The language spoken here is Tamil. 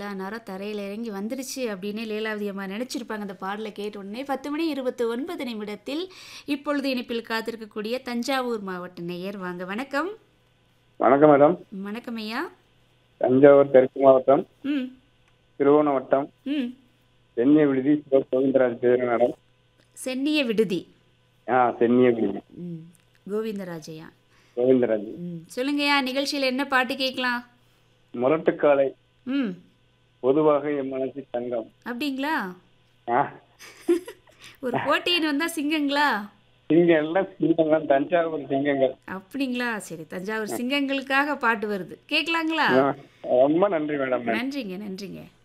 எல்லா நேரம் தரையில் இறங்கி வந்துருச்சு அப்படின்னு லீலாவதி அம்மா நினச்சிருப்பாங்க அந்த பாடலை கேட்ட உடனே பத்து மணி இருபத்தி ஒன்பது நிமிடத்தில் இப்பொழுது இணைப்பில் காத்திருக்கக்கூடிய தஞ்சாவூர் மாவட்ட நேயர் வாங்க வணக்கம் வணக்கம் மேடம் வணக்கம் ஐயா தஞ்சாவூர் தெற்கு மாவட்டம் ம் திருவோணம் வட்டம் ம் சென்னிய விடுதி சிவ கோவிந்தராஜ் பேர் மேடம் சென்னிய விடுதி ஆ சென்னிய விடுதி ம் கோவிந்தராஜையா கோவிந்தராஜ் ம் சொல்லுங்கய்யா நிகழ்ச்சியில் என்ன பாட்டு கேட்கலாம் முரட்டுக்காலை ம் பொதுவாக என் மனசு தங்கம் அப்படிங்களா ஆ ஒரு போட்டின்னு வந்தால் சிங்கங்களா சிங்கம் எல்லாம் சிங்கங்கள் தஞ்சாவூர் சிங்கங்கள் அப்படிங்களா சரி தஞ்சாவூர் சிங்கங்களுக்காக பாட்டு வருது கேட்கலாங்களா ஆ, ரொம்ப நன்றி மேடம் நன்றிங்க நன்றிங்க